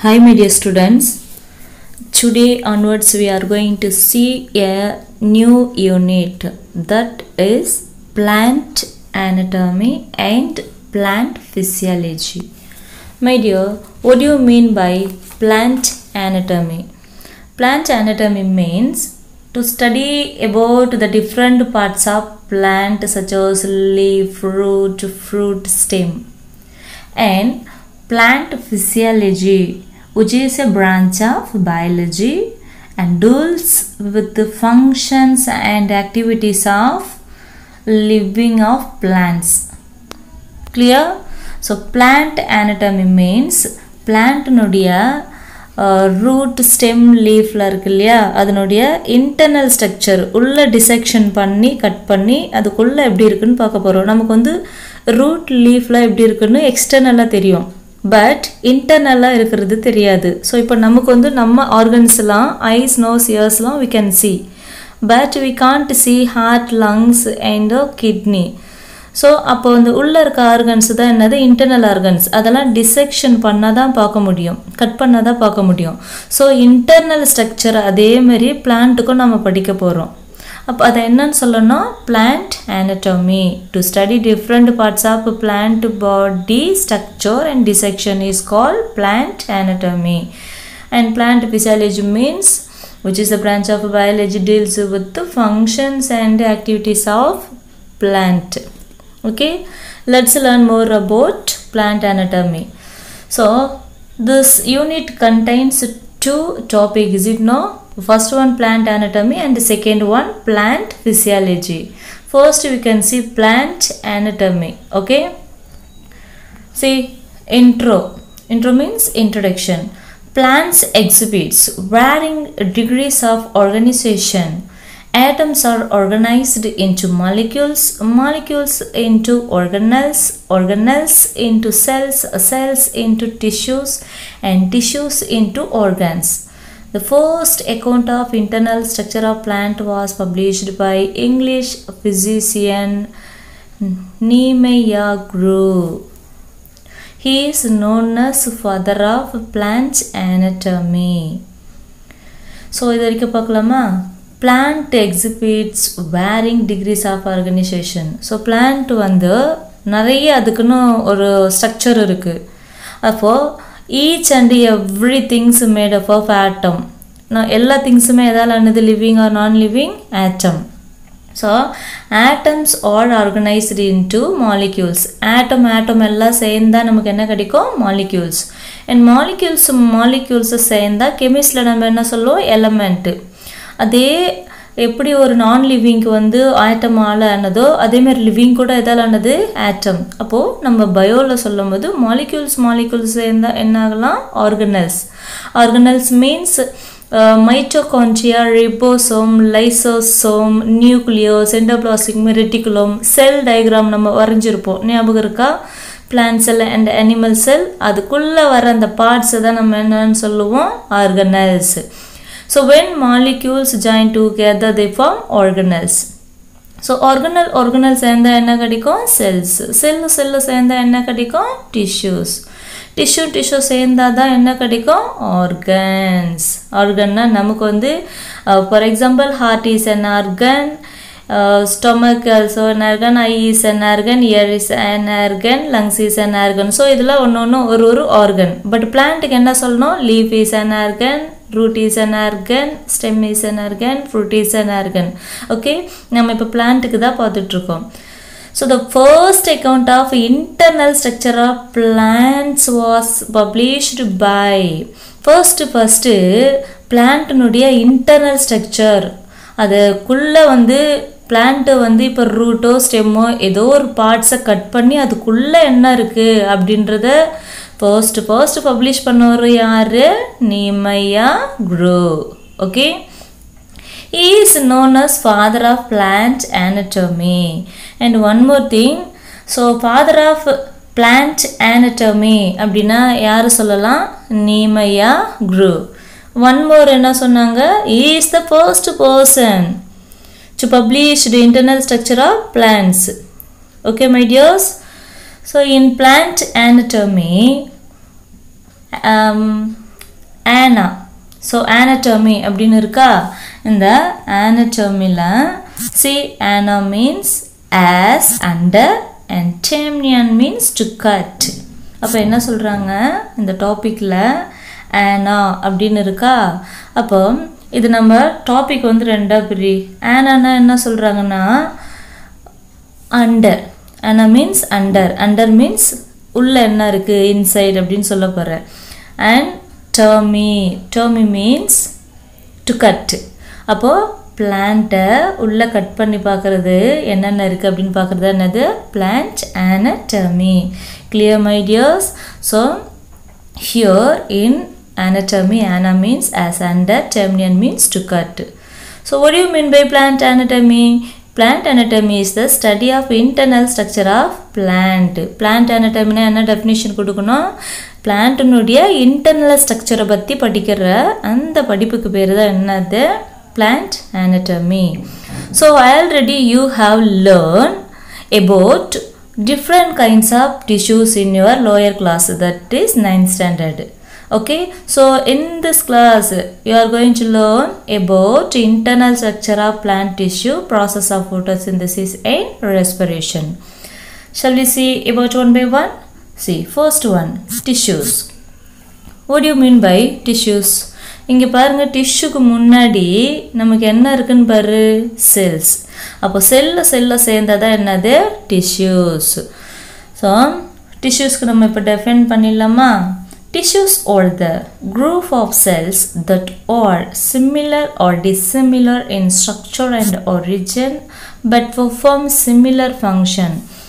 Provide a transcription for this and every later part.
Hi, my dear students. Today onwards, we are going to see a new unit that is plant anatomy and plant physiology. My dear, what do you mean by plant anatomy? Plant anatomy means to study about the different parts of plant such as leaf, root, fruit, stem and plant physiology which is a branch of biology and deals with the functions and activities of living of plants clear so plant anatomy means plant நுடைய root stem லீஃபில் இருக்கு இல்லையா அதனுடைய internal structure உள்ள dissection பண்ணி cut பண்ணி அதுக்குள்ளே எப்படி இருக்குன்னு பார்க்க போகிறோம் நமக்கு வந்து ரூட் லீஃப்ல எப்படி இருக்குன்னு எக்ஸ்டர்னலாக தெரியும் பட் இன்டர்னலாக இருக்கிறது தெரியாது ஸோ இப்போ நமக்கு வந்து நம்ம ஆர்கன்ஸ்லாம் ஐஸ் நோஸ் இயர்ஸ்லாம் we can see but we can't see heart lungs and kidney so அப்போ வந்து உள்ளே இருக்க ஆர்கன்ஸ் தான் என்னது இன்டர்னல் ஆர்கன்ஸ் அதெல்லாம் டிசெக்ஷன் பண்ணால் தான் பார்க்க முடியும் கட் பண்ணால் தான் பார்க்க முடியும் ஸோ இன்டர்னல் ஸ்ட்ரக்சர் அதே மாதிரி பிளான்ட்டுக்கும் நம்ம படிக்க போகிறோம் அப்போ அதை என்னன்னு சொல்லணும் plant anatomy to study different parts of plant body structure and dissection is call plant anatomy and plant physiology means which is the branch of biology deals with the functions and activities of plant okay let's learn more about plant anatomy so this unit contains two topics is it no first one plant anatomy and the second one plant physiology first we can see plant anatomy okay see intro intro means introduction plants exhibits varying degrees of organization atoms are organized into molecules molecules into organelles organelles into cells cells into tissues and tissues into organs the first account of internal structure of plant was published by english physician Niemeyer Grew. He is known as father of plant anatomy. So இது வரைக்கும் பார்க்கலாமா plant exhibits varying degrees of organisation so plant வந்து நிறைய அதுக்குன்னு ஒரு structure இருக்குது அப்போது each and every things made up of atom நான் எல்லா திங்ஸுமே எதால் ஆனது living or non living atom so atoms all organised into molecules atom atom எல்லாம் சேர்ந்தா நமக்கு என்ன கிடைக்கும் மாலிக்யூல்ஸ் அண்ட் மாலிக்யூல்ஸ் மாலிக்யூல்ஸை சேர்ந்தா கெமிஸ்டில் நம்ம என்ன சொல்லுவோம் எலமெண்ட்டு அதே எப்படி ஒரு நான் லிவிங்க்கு வந்து ஆட்டம் ஆள் ஆனதோ அதேமாதிரி லிவிங் கூட எதால் ஆனது ஆட்டம் அப்போது நம்ம பயோவில் சொல்லும் போது மாலிக்யூல்ஸ் மாலிக்யூல்ஸ் சேர்ந்தா என்ன ஆகலாம் organelles organelles means mitochondria ribosome lysosome nucleus endoplastic reticulum cell diagram நம்ம வரைஞ்சிருப்போம் ஞாபகம் இருக்கா plant cell and animal cell அதுக்குள்ளே வர அந்த பார்ட்ஸை தான் நம்ம என்னன்னு சொல்லுவோம் organelles so when molecules join together they form organelles so organelle organelle சேர்ந்தா என்ன கிடைக்கும் செல்ஸ் செல்லு செல்லு சேர்ந்தா என்ன கிடைக்கும் டிஷ்யூஸ் டிஷ்யூ டிஷ்யூ சேர்ந்தா தான் என்ன கிடைக்கும் ஆர்கன்ஸ் ஆர்கன்னா நமக்கு வந்து for example heart is an organ stomach also an organ eye is an organ ear is an organ lungs is an organ so இதில் ஒன்று ஒன்று ஒரு ஒரு ஆர்கன் பட் பிளான்ட்டுக்கு என்ன சொல்லணும் leaf is an organ root is an organ stem is an organ fruit is an organ okay நம்ம இப்போ பிளான்ட்டுக்கு தான் பார்த்துட்ருக்கோம் So the first account of internal structure of plants was published by first first பிளான்ட்னுடைய internal structure அதுக்குள்ளே வந்து plant வந்து இப்போ ரூட்டோ ஸ்டெம்மோ ஏதோ ஒரு பார்ட்ஸை கட் பண்ணி அதுக்குள்ளே என்ன இருக்குது அப்படின்றத ஃபர்ஸ்ட் ஃபர்ஸ்ட் பப்ளிஷ் பண்ணவர் யார் Nehemiah Grew okay He is known as father of plant anatomy. And one more thing, so father of plant anatomy அப்படின்னா யார் சொல்லலாம் நீமையா குரு ஒன் மோர் என்ன சொன்னாங்க is the first person to publish the internal structure of plants okay my dears so in plant anatomy um, ஆனா so anatomy அப்படின்னு இருக்கா இந்த anatomy-ல see ana means as under and temnian means to cut அப்போ என்ன சொல்கிறாங்க இந்த டாப்பிக்கில் ஆனா அப்படின்னு இருக்கா அப்போ இது நம்ம டாபிக் வந்து ரெண்டாக பிரி ஆனானா என்ன சொல்கிறாங்கன்னா அண்டர் ஆனா மீன்ஸ் அண்டர் அண்டர் மீன்ஸ் உள்ள என்ன இருக்குது இன்சைட் அப்படின்னு சொல்ல போகிறேன் and tomy tomy means to cut அப்போது பிளான்ட்டை உள்ளே கட் பண்ணி பார்க்குறது என்னென்ன இருக்குது அப்படின்னு பார்க்குறது என்னது plant anatomy clear my dears so here in anatomy ana means as under termian means to cut so what do you mean by plant anatomy plant anatomy is the study of internal structure of plant plant anatomy என்ன definition கொடுக்கணும் பிளான்ட்டினுடைய internal ஸ்ட்ரக்சரை பற்றி படிக்கிற அந்த படிப்புக்கு பேர் தான் என்னது plant anatomy so already you have learned about different kinds of tissues in your lower class that is 9th standard okay so in this class you are going to learn about internal structure of plant tissue process of photosynthesis and respiration shall we see about one by one see first one tissues what do you mean by tissues இங்கே பாருங்கள் டிஷ்யூக்கு முன்னாடி நமக்கு என்ன இருக்குன்னு பாரு cells அப்போ செல்ல செல்ல சேர்ந்ததா என்னது டிஷ்யூஸ் ஸோ டிஷ்யூஸ்க்கு நம்ம இப்போ டெஃபைன் பண்ணிடலாமா tissues are the group of cells that are similar or dissimilar in structure and origin but perform similar function.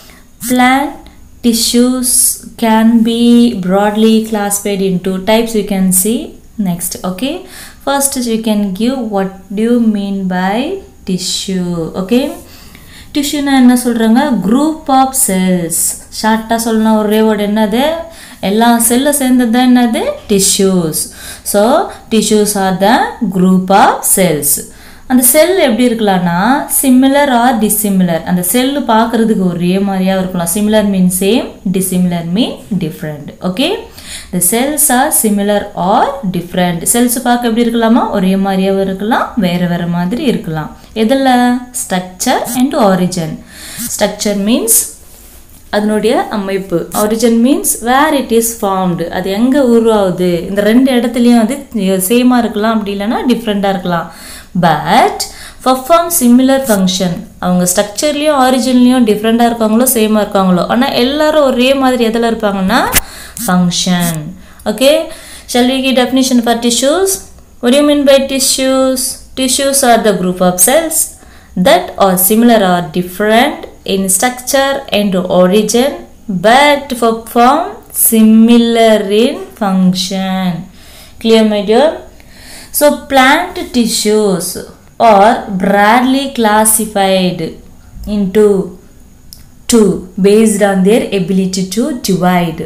Plant tissues can be broadly classified into types you can see next okay first you can give what do you mean by tissue okay டிஷ்யூனா என்ன சொல்கிறாங்க group of cells ஷார்ட்டாக சொல்லணும் ஒரே word என்னது எல்லா செல்லை சேர்ந்தது தான் என்னது tissues so tissues are the group of cells அந்த செல் எப்படி இருக்கலாம்னா சிமிலர் ஆர் டிசிமிலர் அந்த செல்லு பார்க்குறதுக்கு ஒரே மாதிரியாக இருக்கலாம் similar mean same dissimilar mean different okay the cells are similar or different cells பார்க்க எப்படி இருக்கலாமா ஒரே மாதிரியாகவும் இருக்கலாம் வேறு வேறு மாதிரி இருக்கலாம் எதில் structure and origin structure means அதனுடைய அமைப்பு origin means where it is formed அது எங்கே உருவாகுது இந்த ரெண்டு இடத்துலையும் வந்து சேமாக இருக்கலாம் அப்படி இல்லைன்னா டிஃப்ரெண்ட்டாக இருக்கலாம் பட் பர்ஃபார்ம் சிமிலர் ஃபங்க்ஷன் அவங்க ஸ்ட்ரக்சர்லேயும் ஆரிஜின்லேயும் டிஃப்ரெண்ட்டாக இருக்காங்களோ சேமாக இருக்காங்களோ ஆனால் எல்லாரும் ஒரே மாதிரி எதில் இருப்பாங்கன்னா function okay shall we give definition for tissues what do you mean by tissues tissues are the group of cells that are similar or different in structure and origin but perform similar in function clear my dear so plant tissues are broadly classified into two based on their ability to divide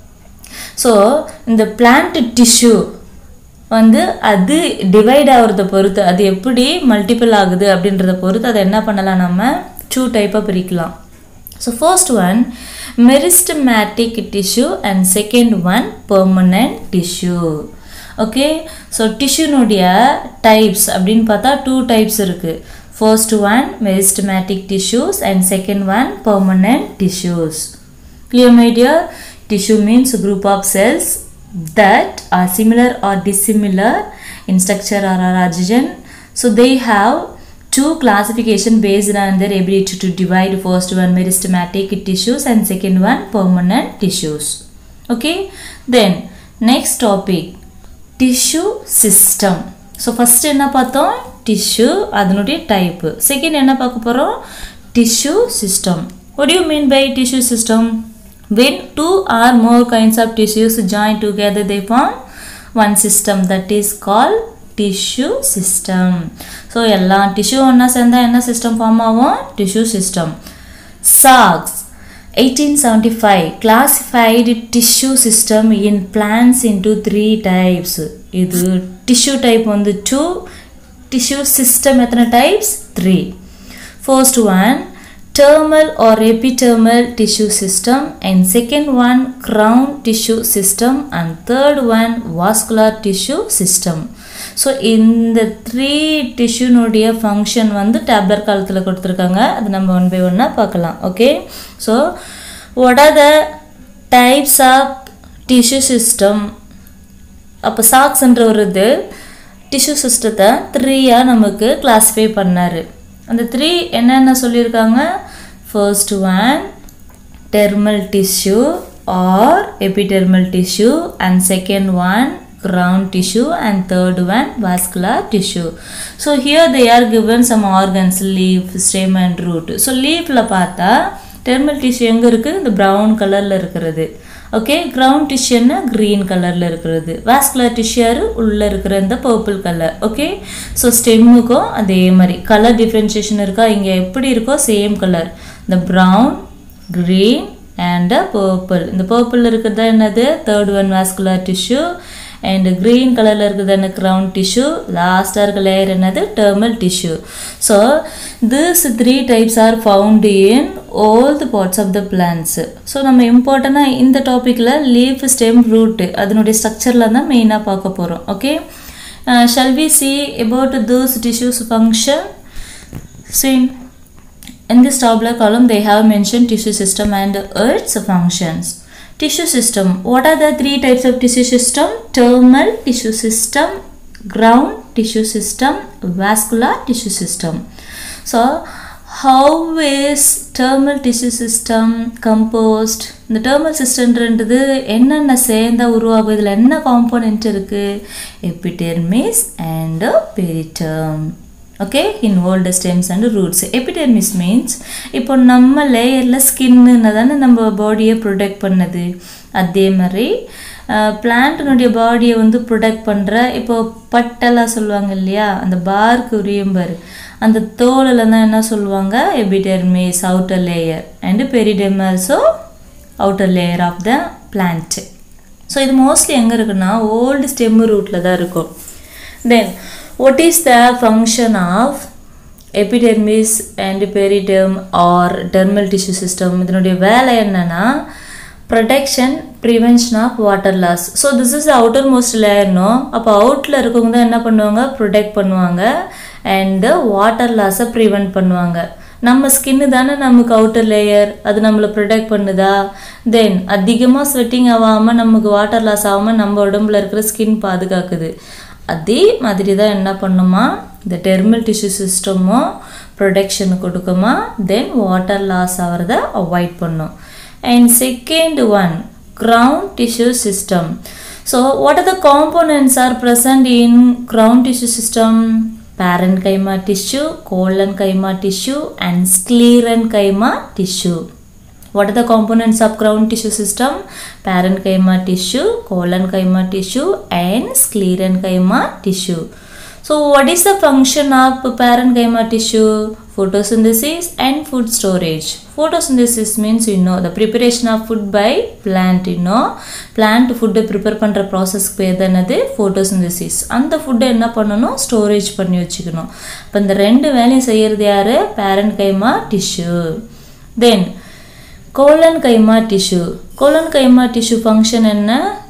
so இந்த plant tissue வந்து அது divide ஆகிறத பொறுத்து அது எப்படி multiple ஆகுது அப்படின்றத பொறுத்து அதை என்ன பண்ணலாம் நம்ம டூ டைப்பாக பிரிக்கலாம் so first one meristematic tissue and second one permanent tissue okay so டிஷ்யூனுடைய டைப்ஸ் அப்படின்னு பார்த்தா டூ டைப்ஸ் இருக்குது first one meristematic tissues and second one permanent tissues clear my dear tissue means a group of cells that are similar or dissimilar in structure or origin so they have two classification based on their ability to divide first one meristematic tissues and second one permanent tissues okay then next topic tissue system so first என்ன பார்த்தோம் tissue அதனுடைய type second என்ன பார்க்க போகிறோம் tissue system what do you mean by tissue system when two or more kinds of tissues join together they form one system that is called tissue system so எல்லா tissue ஒன்றா சேர்ந்தா என்ன system form ஆகும் tissue system சாக்ஸ் 1875 classified tissue system in plants into three types இது tissue type வந்து two tissue system எத்தனை types three first one terminal or epidermal tissue system and second one crown tissue system and third one vascular tissue system so இந்த three டிஷ்யூனுடைய function வந்து tabular காலத்தில் கொடுத்துருக்காங்க அது நம்ம ஒன் பை ஒன்னாக பார்க்கலாம் okay so what are the types of tissue system அப்போ சாக்ஸ்ன்ற ஒரு இது டிஷ்யூ சிஸ்டத்தை த்ரீயாக நமக்கு கிளாஸிஃபை பண்ணார் அந்த த்ரீ என்னென்ன சொல்லியிருக்காங்க first one dermal tissue or epidermal tissue and second one ground tissue and third one vascular tissue so here they are given some organs leaf stem and root so leafல பார்த்தா dermal tissue எங்கே இருக்குது இந்த brown கலரில் இருக்கிறது okay ground டிஷ்யூன்னா green கலரில் இருக்கிறது vascular டிஷ்யூரு உள்ளே இருக்கிற இந்த பர்பிள் கலர் ஓகே ஸோ ஸ்டெம்முக்கும் அதே மாதிரி கலர் டிஃப்ரென்ஷியேஷன் இருக்கா இங்கே எப்படி இருக்கோ சேம் கலர் இந்த ப்ரௌன் க்ரீன் அண்ட் பர்பிள் இந்த பர்பிள் இருக்கிறது என்னது third one vascular tissue and green கலரில் இருக்குது என்ன க்ரௌண்ட் டிஷ்யூ லாஸ்ட்டாக இருக்க லேயர் என்னது dermal tissue so this three types are found in all the parts of the plants so நம்ம இம்பார்ட்டண்ட்டாக இந்த டாப்பிக்கில் லீஃப் ஸ்டெம் ரூட்டு அதனுடைய ஸ்ட்ரக்சரில் தான் மெயினாக பார்க்க போகிறோம் okay shall we see about this tissues function seen In this tabular column, they have mentioned tissue system and its functions. Tissue system. What are the three types of tissue system? Thermal tissue system, ground tissue system, vascular tissue system. So, how is thermal tissue system composed? இந்த dermal சிஸ்டம்ன்றது என்னென்ன சேர்ந்தா உருவாகும் இதில் என்ன component இருக்குது epidermis and periderm okay in old stems and roots epidermis means இப்போ நம்ம லேயரில் ஸ்கின்னு தானே நம்ம பாடியை ப்ரொடெக்ட் பண்ணுது அதே மாதிரி பிளான்ட்டினுடைய பாடியை வந்து ப்ரொடெக்ட் பண்ணுற இப்போ பட்டெல்லாம் சொல்லுவாங்க இல்லையா அந்த பார்க்கு உரியம்பர் அந்த தோலில் தான் என்ன சொல்லுவாங்க epidermis outer layer and periderm also outer layer of the plant so இது மோஸ்ட்லி எங்கே இருக்குன்னா ஓல்டு ஸ்டெம் ரூட்டில் தான் இருக்கும் தென் what is the function of epidermis and periderm or dermal tissue system இதனுடைய வேலை என்னன்னா protection prevention of water loss so this is outermost லேயர்னோ அப்போ அவுட்டில் இருக்கவங்க தான் என்ன பண்ணுவாங்க ப்ரொடெக்ட் பண்ணுவாங்க அண்டு வாட்டர் லாஸை ப்ரிவெண்ட் பண்ணுவாங்க நம்ம ஸ்கின்னு தானே நமக்கு அவுட்டர் லேயர் அது நம்மளை ப்ரொடெக்ட் பண்ணுதா தென் அதிகமாக ஸ்வெட்டிங் ஆகாமல் நமக்கு வாட்டர் லாஸ் ஆகாமல் நம்ம உடம்புல இருக்கிற ஸ்கின் பாதுகாக்குது அதே மாதிரி தான் என்ன பண்ணுமா இந்த டெர்மல் டிஷ்யூ சிஸ்டமும் ப்ரொடெக்ஷன் கொடுக்குமா தென் வாட்டர் லாஸ் ஆகிறத அவாய்ட் பண்ணும் and second one ground tissue system so what are the components are present in ground tissue system parenchyma tissue, collenchyma tissue and sclerenchyma tissue. What are the components of ground tissue system? Parenchyma tissue, collenchyma tissue and sclerenchyma tissue. So what is the function of parenchyma tissue? Photosynthesis and food storage. Photosynthesis means you know the preparation of food by plant you know plant food prepare பண்ணுற ப்ராசஸ்க்கு பேர் என்னது photosynthesis அந்த ஃபுட்டை என்ன பண்ணணும் storage பண்ணி வச்சுக்கணும் இப்போ இந்த ரெண்டு வேலையும் செய்கிறது யார் parenchyma tissue then collenchyma tissue collenchyma tissue function என்ன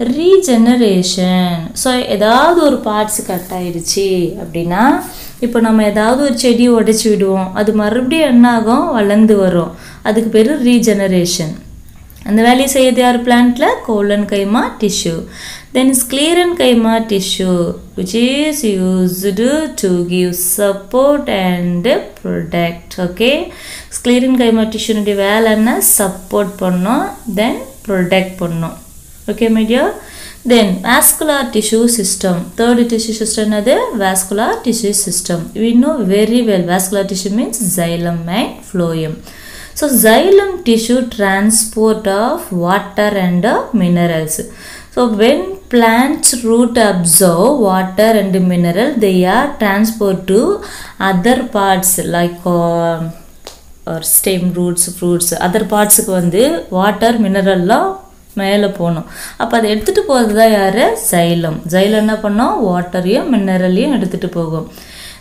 ரீஜெனரேஷன் ஸோ ஏதாவது ஒரு பார்ட்ஸ் கட் ஆயிடுச்சு அப்படின்னா இப்போ நம்ம ஏதாவது ஒரு செடியை உடைச்சி விடுவோம் அது மறுபடியும் என்ன ஆகும் வளர்ந்து வரும் அதுக்கு பேர் ரீஜெனரேஷன் அந்த வேலையை செய்யறது யார் பிளான்ட்ல collenchyma tissue then sclerenchyma tissue which is used to give support and protect okay sclerenchyma டிஷ்யூனுடைய வேலை என்ன சப்போர்ட் பண்ணும் தென் ப்ரொடெக்ட் பண்ணும் ஓகே மீடியா then vascular tissue system third tissue system என்னது vascular tissue system we know very well vascular tissue means xylem and phloem so xylem tissue transport of water and uh, minerals so when plants root absorb water and mineral they are transport to other parts like uh, or stem roots fruits other பார்ட்ஸுக்கு வந்து water மினரல்லாம் மேலே போகணும் அப்போ அதை எடுத்துகிட்டு போகிறது தான் யார் சைலம் ஜைலம் என்ன பண்ணோம் வாட்டரையும் மினரலையும் எடுத்துகிட்டு போகும்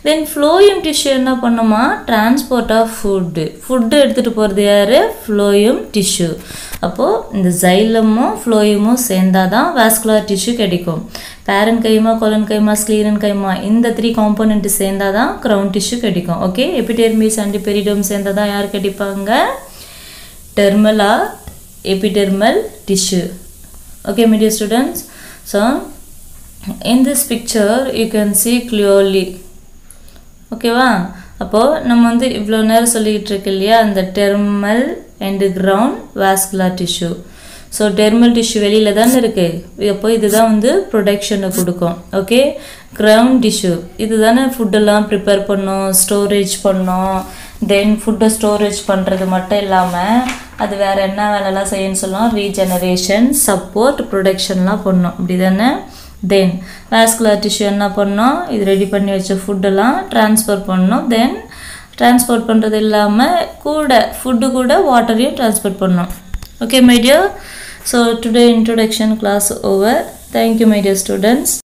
தென் ஃப்ளோயம் டிஷ்யூ என்ன பண்ணுமா டிரான்ஸ்போர்ட் ஆஃப் ஃபுட்டு ஃபுட்டு எடுத்துகிட்டு போகிறது யார் ஃப்ளோயம் டிஷ்யூ அப்போது இந்த ஜைலமும் ஃப்ளோயமும் சேர்ந்தால் தான் வாஸ்குலர் டிஷ்யூ கிடைக்கும் பேரன் கைமா கொலன் கைமா ஸ்க்ளீரன் கைமா இந்த த்ரீ காம்போனன்ட் சேர்ந்தால் தான் க்ரௌன் டிஷ்யூ கிடைக்கும் ஓகே எபிடெர்மிஸ் அண்ட் பெரிடோம் சேர்ந்தால் தான் யார் கிடைப்பாங்க டெர்மலா epidermal tissue okay my dear students so in this picture you can see clearly ஓகேவா அப்போது நம்ம வந்து இவ்வளோ நேரம் சொல்லிக்கிட்டு இருக்கு இல்லையா அந்த dermal and ground vascular tissue so dermal tissue வெளியில் தானே இருக்குது அப்போ இதுதான் வந்து ப்ரொடக்ஷனை கொடுக்கும் ஓகே கிரவுண்ட் டிஷ்யூ இது தானே ஃபுட்டெல்லாம் ப்ரிப்பேர் பண்ணோம் ஸ்டோரேஜ் பண்ணோம் தென் ஃபுட்டை ஸ்டோரேஜ் பண்ணுறது மட்டும் இல்லாமல் அது வேறு என்ன வேலைலாம் செய்யணும்னு சொல்லலாம் ரீஜெனரேஷன் சப்போர்ட் ப்ரொடக்ஷன்லாம் பண்ணோம் அப்படி தானே தென் வாஸ்குலர் டிஷ்யூ என்ன பண்ணோம் இது ரெடி பண்ணி வச்ச ஃபுட்டெல்லாம் ட்ரான்ஸ்ஃபர் பண்ணோம் தென் ட்ரான்ஸ்போர்ட் பண்ணுறது இல்லாமல் கூட ஃபுட்டு கூட வாட்டரையும் ட்ரான்ஸ்போர்ட் பண்ணோம் okay my dear so today introduction class over thank you my dear students